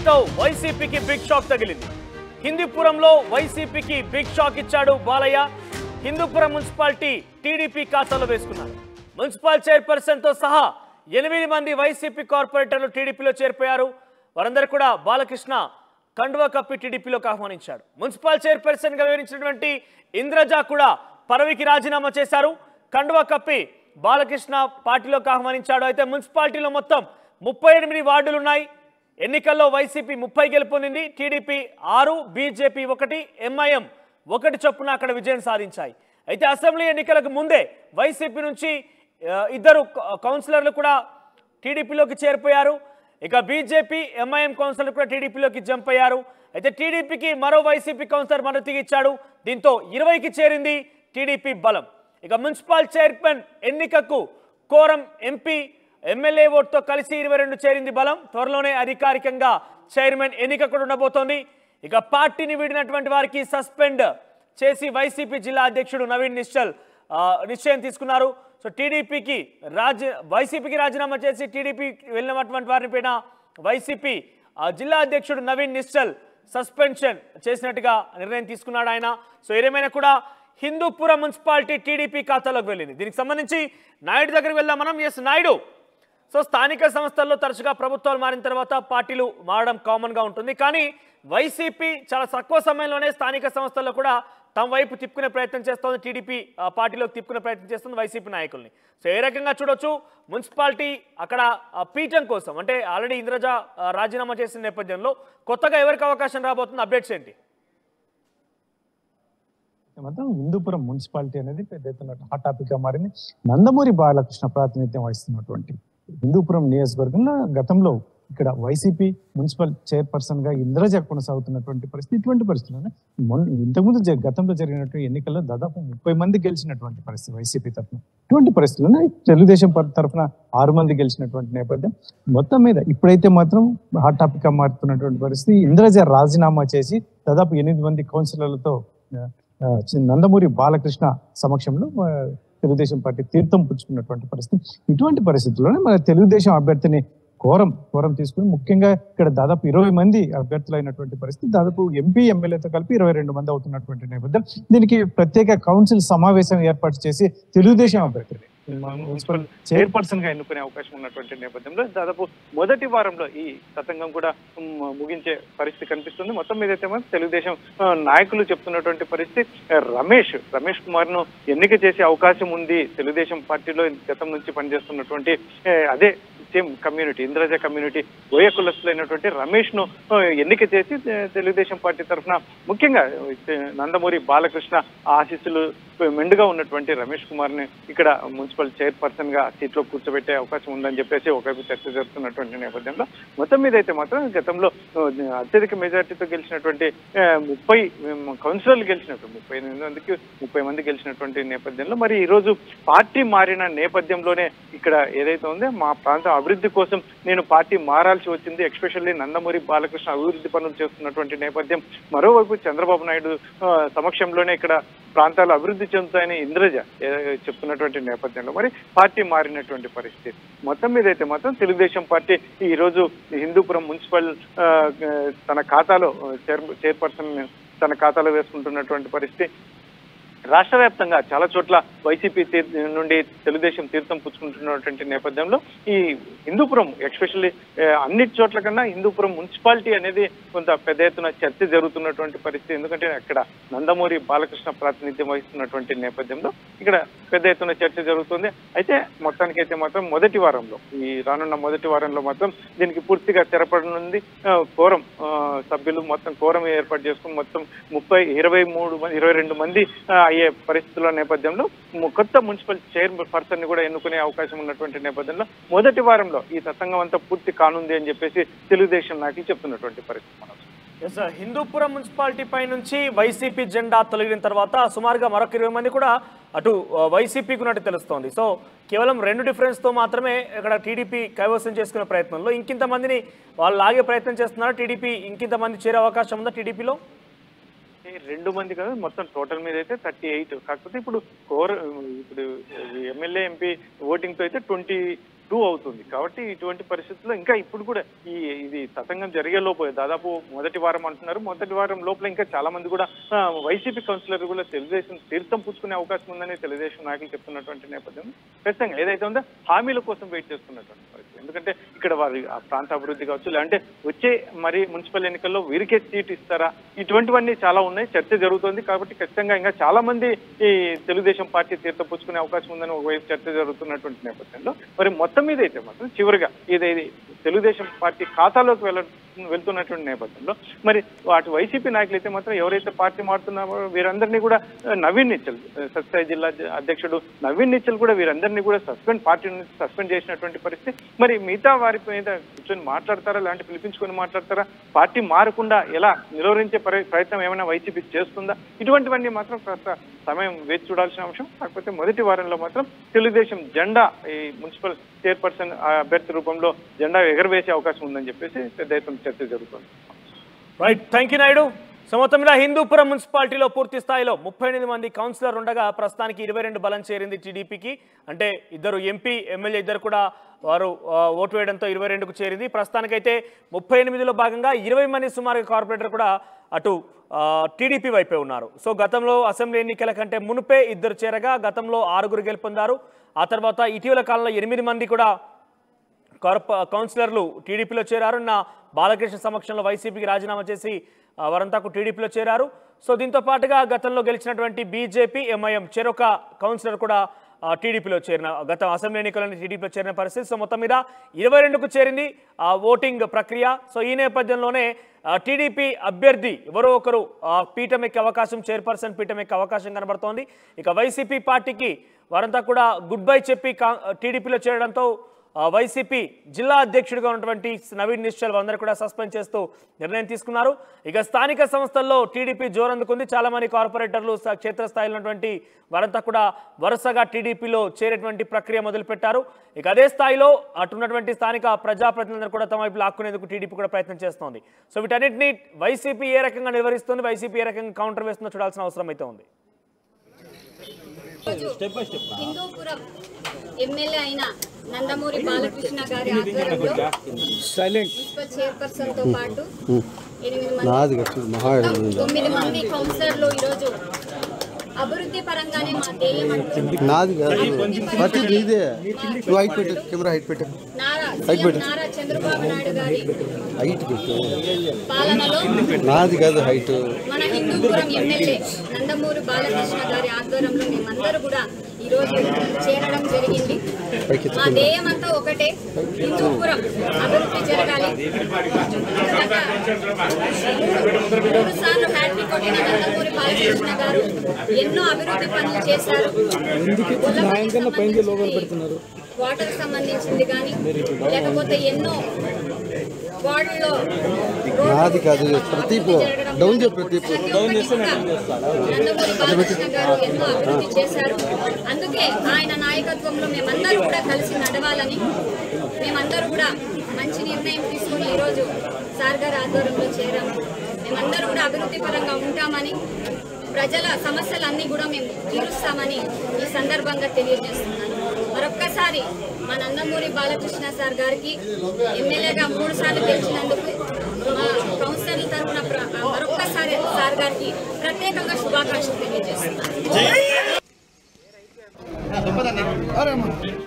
పార్టీతో వైసీపీకి big shock తగిలింది హిందూపురంలో వైసీపీకి బిగ్ షాక్ ఇచ్చాడు బాలయ్య హిందూపురం మున్సిపాలిటీ టీడీపీ ఖాతాలో వేసుకున్నారు మున్సిపల్ చైర్పర్సన్ తో సహా ఎనిమిది మంది వైసీపీ కార్పొరేటర్లు టీడీపీలో చేరిపోయారు వారందరూ కూడా బాలకృష్ణ కండువా కప్పి టీడీపీలోకి ఆహ్వానించాడు మున్సిపల్ చైర్పర్సన్ గా వివరించినటువంటి ఇంద్రజ కూడా పదవికి రాజీనామా చేశారు కండువా కప్పి బాలకృష్ణ పార్టీలోకి ఆహ్వానించాడు అయితే మున్సిపాలిటీలో మొత్తం ముప్పై ఎనిమిది వార్డులు ఉన్నాయి ఎన్నికల్లో వైసీపీ ముప్పై గెలుపొందింది టీడీపీ ఆరు బీజేపీ ఒకటి ఎంఐఎం ఒకటి చొప్పున అక్కడ విజయం సాధించాయి అయితే అసెంబ్లీ ఎన్నికలకు ముందే వైసీపీ నుంచి ఆ, ఇద్దరు కౌ- కౌన్సిలర్లు కూడా టీడీపీలోకి చేరిపోయారు ఇక బీజేపీ ఎంఐఎం కౌన్సిలర్ కూడా టీడీపీలోకి జంప్ అయ్యారు అయితే టీడీపీకి మరో వైసీపీ కౌన్సిలర్ మద్దతు ఇచ్చాడు దీంతో ఇరవైకి చేరింది టీడీపీ బలం ఇక మున్సిపల్ చైర్మన్ ఎన్నికకు కోరం ఎంపీ ఎమ్మెల్యే ఓటుతో కలిసి ఇరవై రెండు చేరింది బలం త్వరలోనే అధికారికంగా చైర్మన్ ఎన్నిక కూడా ఉండబోతోంది ఇక పార్టీని వీడినటువంటి వారికి సస్పెండ్ చేసి వైసీపీ జిల్లా అధ్యక్షుడు నవీన్ నిశ్చల్ ఆ, నిశ్చయం తీసుకున్నారు సో టీడీపీకి రాజ వైసీపీకి రాజీనామా చేసి టీడీపీ వెళ్ళినటువంటి వారిని పైన వైసీపీ ఆ, జిల్లా అధ్యక్షుడు నవీన్ నిశ్చల్ సస్పెన్షన్ చేసినట్టుగా నిర్ణయం తీసుకున్నాడు ఆయన సో ఏదేమైనా కూడా హిందూపురం మున్సిపాలిటీ టీడీపీ ఖాతాలోకి వెళ్ళింది దీనికి సంబంధించి నాయుడు దగ్గరికి వెళ్దాం మనం ఎస్ నాయుడు సో స్థానిక సంస్థల్లో తరచుగా ప్రభుత్వాలు మారిన తర్వాత పార్టీలు మారడం కామన్గా ఉంటుంది కానీ వైసీపీ చాలా తక్కువ సమయంలోనే స్థానిక సంస్థల్లో కూడా తమ వైపు తిప్పుకునే ప్రయత్నం చేస్తోంది టీడీపీ ఆ, పార్టీలోకి తిప్పుకునే ప్రయత్నం చేస్తుంది వైసీపీ నాయకుల్ని సో ఏ రకంగా చూడొచ్చు మున్సిపాలిటీ అక్కడ ఆ, పీఠం కోసం అంటే ఆల్రెడీ ఇంద్రజ ఆ, రాజీనామా చేసిన నేపథ్యంలో కొత్తగా ఎవరికి అవకాశం రాబోతుంది అప్డేట్స్ ఏంటి మొత్తం హిందూపురం మున్సిపాలిటీ అనేది పెద్ద ఎత్తున హాట్ టాపిక్ గా మారింది నందమూరి బాలకృష్ణ ప్రాతినిధ్యం వహిస్తున్నటువంటి హిందూపురం నియోజకవర్గంలో గతంలో ఇక్కడ వైసీపీ మున్సిపల్ చైర్పర్సన్ గా ఇంద్రజ కొనసాగుతున్నటువంటి పరిస్థితి ఇటువంటి పరిస్థితుల్లో మొన్న ఇంతకుముందు జ- గతంలో జరిగినటువంటి ఎన్నికల్లో దాదాపు ముప్పై మంది గెలిచినటువంటి పరిస్థితి వైసీపీ తరఫున ఇటువంటి పరిస్థితుల్లో తెలుగుదేశం పర్- తరఫున ఆరు మంది గెలిచినటువంటి నేపథ్యం మొత్తం మీద ఇప్పుడైతే మాత్రం హాట్ టాపిక్ గా మారుతున్నటువంటి పరిస్థితి ఇంద్రజ రాజీనామా చేసి దాదాపు ఎనిమిది మంది కౌన్సిలర్లతో ఆ, ఆ, చి- నందమూరి బాలకృష్ణ సమక్షంలో ఆ, తెలుగుదేశం పార్టీ తీర్థం పుచ్చుకున్నటువంటి పరిస్థితి ఇటువంటి పరిస్థితుల్లోనే మన తెలుగుదేశం అభ్యర్థిని కోరం కోరం తీసుకుని ముఖ్యంగా ఇక్కడ దాదాపు ఇరవై మంది అభ్యర్థులు అయినటువంటి పరిస్థితి దాదాపు ఎంపీ ఎమ్మెల్యేతో కలిపి ఇరవై రెండు మంది అవుతున్నటువంటి నేపథ్యం దీనికి ప్రత్యేక కౌన్సిల్ సమావేశం ఏర్పాటు చేసి తెలుగుదేశం అభ్యర్థిని మున్సిపల్ చైర్పర్సన్ గా ఎన్నుకునే అవకాశం ఉన్నటువంటి నేపథ్యంలో దాదాపు మొదటి వారంలో ఈ తతంగం కూడా ఉమ్, ముగించే పరిస్థితి కనిపిస్తుంది మొత్తం మీద అయితే మాత్రం తెలుగుదేశం ఆ, నాయకులు చెప్తున్నటువంటి పరిస్థితి ఆ, రమేష్ రమేష్ కుమార్ ను ఎన్నిక చేసే అవకాశం ఉంది తెలుగుదేశం పార్టీలో గతం నుంచి పనిచేస్తున్నటువంటి ఏ, అదే సేమ్ కమ్యూనిటీ ఇంద్రజ కమ్యూనిటీ ఓయ కులస్తులైనటువంటి రమేష్ ను ఆ, ఎన్నిక చేసి ఆ, తెలుగుదేశం పార్టీ తరఫున ముఖ్యంగా ఆ, నందమూరి బాలకృష్ణ ఆశీస్సులు మెండుగా ఉన్నటువంటి రమేష్ కుమార్ ని ఇక్కడ మున్సిపల్ చైర్పర్సన్ గా సీట్లో కూర్చోబెట్టే అవకాశం ఉందని చెప్పేసి ఒకవైపు చర్చ జరుగుతున్నటువంటి నేపథ్యంలో మొత్తం మీద అయితే మాత్రం గతంలో ఆ, అత్యధిక మెజార్టీతో గెలిచినటువంటి ఆ, ముప్పై ఉమ్, కౌన్సిలర్లు గెలిచినట్టు ముప్పై ఎనిమిది మందికి ముప్పై మంది గెలిచినటువంటి నేపథ్యంలో మరి ఈ రోజు పార్టీ మారిన నేపథ్యంలోనే ఇక్కడ ఏదైతే ఉందో మా ప్రాంతం అభివృద్ధి కోసం నేను పార్టీ మారాల్సి వచ్చింది ఎక్స్పెషల్లీ నందమూరి బాలకృష్ణ అభివృద్ధి పనులు చేస్తున్నటువంటి నేపథ్యం మరోవైపు చంద్రబాబు నాయుడు ఆ, సమక్షంలోనే ఇక్కడ ప్రాంతాలు అభివృద్ధి చెందుతాయని ఇంద్రజ ఏ, చెప్తున్నటువంటి నేపథ్యంలో మరి పార్టీ మారినటువంటి పరిస్థితి మొత్తం మీద అయితే మాత్రం తెలుగుదేశం పార్టీ ఈ రోజు హిందూపురం మున్సిపల్ ఆ, తన ఖాతాలో చైర్ చైర్పర్సన్ తన ఖాతాలో వేసుకుంటున్నటువంటి పరిస్థితి రాష్ట్ర వ్యాప్తంగా చాలా చోట్ల వైసీపీ తీర్- నుండి తెలుగుదేశం తీర్థం పుచ్చుకుంటున్నటువంటి నేపథ్యంలో ఈ హిందూపురం ఎక్స్పెషల్లీ అన్ని చోట్ల కన్నా హిందూపురం మున్సిపాలిటీ అనేది కొంత పెద్ద ఎత్తున చర్చ జరుగుతున్నటువంటి పరిస్థితి ఎందుకంటే అక్కడ నందమూరి బాలకృష్ణ ప్రాతినిధ్యం వహిస్తున్నటువంటి నేపథ్యంలో ఇక్కడ పెద్ద ఎత్తున చర్చ జరుగుతుంది అయితే మొత్తానికైతే మాత్రం మొదటి వారంలో ఈ రానున్న మొదటి వారంలో మాత్రం దీనికి పూర్తిగా తెరపడనుంది ఆ, కోరం ఆ, సభ్యులు మొత్తం కోరం ఏర్పాటు చేసుకుని మొత్తం ముప్పై ఇరవై మూడు మంది ఇరవై రెండు మంది ఆ, అయ్యే పరిస్థితుల నేపథ్యంలో ము- కొత్త మున్సిపల్ చైర్ పర్సన్ ని కూడా ఎన్నుకునే అవకాశం ఉన్నటువంటి నేపథ్యంలో మొదటి వారంలో ఈ తతంగం అంతా పూర్తి కానుంది అని చెప్పేసి తెలుగుదేశం నాయకులు చెప్తున్నటువంటి పరిస్థితి మనం ఎస్ సార్ హిందూపురం మున్సిపాలిటీ పై నుంచి వైసీపీ జెండా తొలగిన తర్వాత సుమారుగా మరొక ఇరవై మంది కూడా అటు ఆ, వైసీపీకి ఉన్నట్టు తెలుస్తోంది సో కేవలం రెండు డిఫరెన్స్తో మాత్రమే ఇక్కడ టీడీపీ కైవసం చేసుకునే ప్రయత్నంలో ఇంకింత మందిని వాళ్ళు లాగే ప్రయత్నం చేస్తున్నారు టీడీపీ ఇంకింత మంది చేరే అవకాశం ఉందా టీడీపీలో ఈ రెండు మంది కదా మొత్తం టోటల్ మీద అయితే థర్టీ ఎయిట్ కాకపోతే ఇప్పుడు కోర్ ఇప్పుడు ఎమ్మెల్యే ఎంపీ ఓటింగ్ తో అయితే ట్వంటీ టూ అవుతుంది కాబట్టి ఇటువంటి పరిస్థితుల్లో ఇంకా ఇప్పుడు కూడా ఈ ఇది తతంగం జరిగే లోపు దాదాపు మొదటి వారం అంటున్నారు మొదటి వారం లోపల ఇంకా చాలా మంది కూడా ఆ, వైసీపీ కౌన్సిలర్ కూడా తెలుగుదేశం తీర్థం పుచ్చుకునే అవకాశం ఉందని తెలుగుదేశం నాయకులు చెప్తున్నటువంటి నేపథ్యం ఖచ్చితంగా ఏదైతే ఉందో హామీల కోసం వెయిట్ చేస్తున్నటువంటి పరిస్థితి ఎందుకంటే ఇక్కడ వారి ఆ ప్రాంత అభివృద్ధి కావచ్చు లేదంటే వచ్చే మరి మున్సిపల్ ఎన్నికల్లో వీరికే సీట్ ఇస్తారా ఇటువంటివన్నీ చాలా ఉన్నాయి చర్చ జరుగుతోంది కాబట్టి ఖచ్చితంగా ఇంకా చాలా మంది ఈ తెలుగుదేశం పార్టీ తీర్థం పుచ్చుకునే అవకాశం ఉందని ఒకవైపు చర్చ జరుగుతున్నటువంటి నేపథ్యంలో మరి మొత్తం మీద అయితే మాత్రం చివరిగా ఏదైతే తెలుగుదేశం పార్టీ ఖాతాలోకి వెళ్ళ వెళ్తున్నటువంటి నేపథ్యంలో మరి వాటి వైసీపీ నాయకులు అయితే మాత్రం ఎవరైతే పార్టీ మారుతున్నారో వీరందరినీ కూడా ఆ, నవీన్ నిచ్చల్ ఆ, సత్యసాయి జిల్లా జ- అధ్యక్షుడు నవీన్ నిచ్చల్ కూడా వీరందరినీ కూడా సస్పెండ్ పార్టీ నుంచి సస్పెండ్ చేసినటువంటి పరిస్థితి మరి మిగతా వారి మీద కూర్చొని మాట్లాడతారా లేదంటే పిలిపించుకొని మాట్లాడతారా పార్టీ మారకుండా ఎలా నిలువరించే పరి- ప్రయత్నం ఏమైనా వైసీపీ చేస్తుందా ఇటువంటివన్నీ మాత్రం కాస్త సమయం వేచి చూడాల్సిన అంశం కాకపోతే మొదటి వారంలో మాత్రం తెలుగుదేశం జెండా ఈ మున్సిపల్ చైర్పర్సన్ ఆ అభ్యర్థి రూపంలో జెండా ఎగరవేసే అవకాశం ఉందని చెప్పేసి పెద్ద ఎత్తున చర్చ జరుగుతుంది right thank you Naidu so మొత్తం మీద హిందూపురం మున్సిపాలిటీలో పూర్తి స్థాయిలో ముప్పై ఎనిమిది మంది కౌన్సిలర్ ఉండగా ప్రస్తుతానికి ఇరవై రెండు బలం చేరింది టీడీపీకి అంటే ఇద్దరు ఎంపీ ఎమ్మెల్యే ఇద్దరు కూడా వారు ఆ, ఓటు వేయడంతో ఇరవై రెండుకు చేరింది ప్రస్తుతానికైతే ముప్పై ఎనిమిదిలో భాగంగా ఇరవై మంది సుమారుగా కార్పొరేటర్ కూడా అటు ఆ, టీడీపీ వైపే ఉన్నారు సో గతంలో అసెంబ్లీ ఎన్నికల కంటే మునుపే ఇద్దరు చేరగా గతంలో ఆరుగురు గెలుపొందారు ఆ తర్వాత ఇటీవల కాలంలో ఎనిమిది మంది కూడా కార్ప కౌన్సిలర్లు టీడీపీలో చేరారు నా బాలకృష్ణ సమక్షంలో వైసీపీకి రాజీనామా చేసి ఆ, వారంతా కూడా టీడీపీలో చేరారు సో దీంతో పాటుగా గతంలో గెలిచినటువంటి బీజేపీ ఎంఐఎం చెరొక కౌన్సిలర్ కూడా ఆ, టీడీపీలో చేరిన గత అసెంబ్లీ ఎన్నికలను టీడీపీలో చేరిన పరిస్థితి సో మొత్తం మీద ఇరవై రెండుకు చేరింది ఆ ఓటింగ్ ప్రక్రియ సో ఈ నేపథ్యంలోనే ఆ, టీడీపీ అభ్యర్థి ఎవరో ఒకరు ఆ, పీఠం ఎక్కే అవకాశం చైర్పర్సన్ పీఠం ఎక్కే అవకాశం కనబడుతోంది ఇక వైసీపీ పార్టీకి వారంతా కూడా గుడ్ బై చెప్పి కా టీడీపీలో చేరడంతో ఆ, వైసీపీ జిల్లా అధ్యక్షుడిగా ఉన్నటువంటి నవీన్ నిశ్చల్ అందరూ కూడా సస్పెండ్ చేస్తూ నిర్ణయం తీసుకున్నారు ఇక స్థానిక సంస్థల్లో టీడీపీ జోరందుకుంది చాలా మంది కార్పొరేటర్లు స- క్షేత్రస్థాయిలో ఉన్నటువంటి వారంతా కూడా వరుసగా టీడీపీలో చేరేటువంటి ప్రక్రియ మొదలుపెట్టారు ఇక అదే స్థాయిలో అటున్నటువంటి స్థానిక ప్రజాప్రతినిధులు కూడా తమ వైపు లాక్కునేందుకు టీడీపీ కూడా ప్రయత్నం చేస్తోంది సో వీటన్నిటిని వైసీపీ ఏ రకంగా నిర్వహిస్తుంది వైసీపీ ఏ రకంగా కౌంటర్ వేస్తుందో చూడాల్సిన అవసరం అయితే ఉంది హిందూపురం ఎమ్మెల్యే అయిన నందమూరి బాలకృష్ణ గారి ఆధ్వర్యంలో మున్సిపల్ చైర్పర్సన్ తో పాటు ఎనిమిది నాది మంది కట్టు మహా తొమ్మిది మంది కౌన్సిలర్లు ఈరోజు అభివృద్ధి పరంగానే మా ధ్యేయం అంటూ నాది కాదు ప్రతి నీదే నువ్వు హైట్ పెట్టు కెమెరా హైట్ పెట్టు నారా సీఎం నారా చంద్రబాబు నాయుడు గారి హైట్ పెట్టు పాలనలో నాది కాదు హైట్ మన హిందూపురం ఎమ్మెల్యే నందమూరి బాలకృష్ణ గారి ఆధ్వర్యంలో మేమందరూ కూడా ఈరోజు చేరడం జరిగింది పైకి మా ధ్యేయం అంతా ఒకటే హిందూపురం అభివృద్ధి జరగాలి గత మూడు సార్లు హ్యాట్రిక్ కొట్టిన నందమూరి బాలకృష్ణ గారు ఎన్నో అభివృద్ధి పనులు చేశారు వాటర్ సంబంధించింది కానీ లేకపోతే ఎన్నో వార్డుల్లో నాది కాదు ప్రతి డౌన్ చెప్పు ప్రతి నందమూరి బాలకృష్ణ గారు ఎన్నో అభివృద్ధి చేశారు అందుకే ఆయన నాయకత్వంలో మేమందరూ కూడా కలిసి నడవాలని మేమందరూ కూడా మంచి నిర్ణయం తీసుకుని ఈరోజు సార్ గారి ఆధ్వర్యంలో చేరాము మేమందరూ కూడా అభివృద్ధి పరంగా ఉంటామని ప్రజల సమస్యలన్నీ కూడా మేము తీరుస్తామని ఈ సందర్భంగా తెలియజేస్తున్నాను మరొక్కసారి మా నందమూరి బాలకృష్ణ సార్ గారికి ఎమ్మెల్యేగా మూడు సార్లు గెలిచినందుకు మా కౌన్సిలర్ల తరఫున ప్ర- మరొక్కసారి సార్ గారికి ప్రత్యేకంగా శుభాకాంక్షలు తెలియజేస్తున్నాను